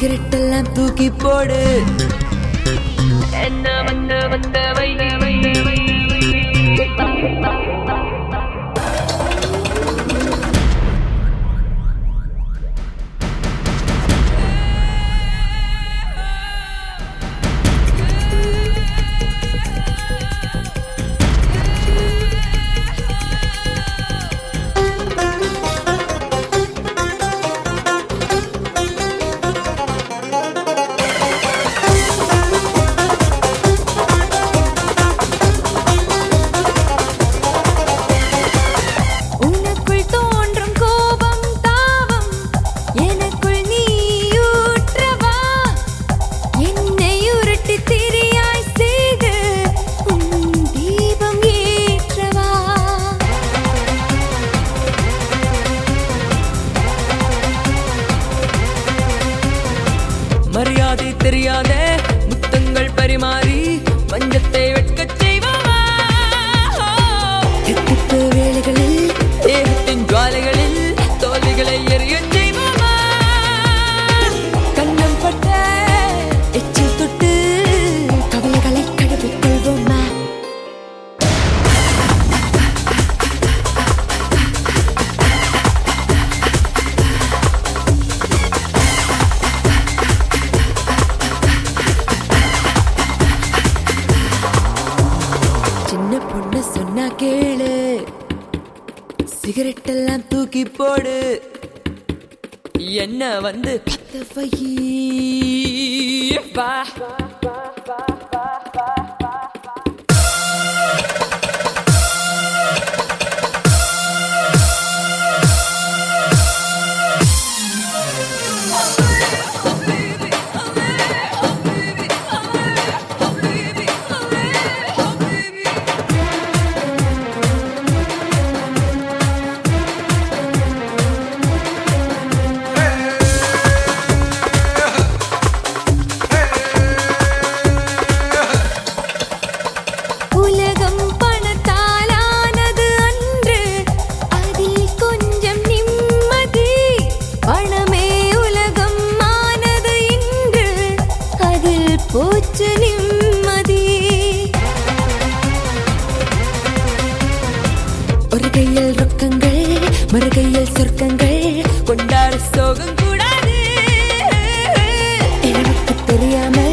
cigarette எல்லாம் தூக்கி போடு என்ன வந்த வந்த வைகை உனக்குள் தோன்றும் கோபம் தாவம் எனக்குள் நீயூற்றவா என்னை உருட்டி திரியாய் செய்து உன் தீபம் ஏற்றவா மரியாதை தெரியாத முத்தங்கள் பரிமாறி வஞ்சத்தை வெட்கச் செய்வாவா தித்திப்பு வேலைகளில் தேகத்தின் ஜுவாலைகளில் தோல்விகளை எரியச் செய்வாவா கண்ணம் பட்ட எச்சில் தொட்டு கவலைகளை கழுவிக் கொள்வோமா சின்ன பொண்ணு சொன்னா கேளு சிகரெட் எல்லாம் தூக்கி போடு என்ன வந்து பத்த வை வா உலகம் பணத்தாலானது அன்று அதில் கொஞ்சம் நிம்மதி பணமே உலகம் ஆனது இன்று அதில் போச்சு நிம்மதி ஒரு கையில் ரொக்கங்கள் மறு கையில் சொர்க்கங்கள் கொண்டாட சோகம் கூடாது எனக்கு தெரியாம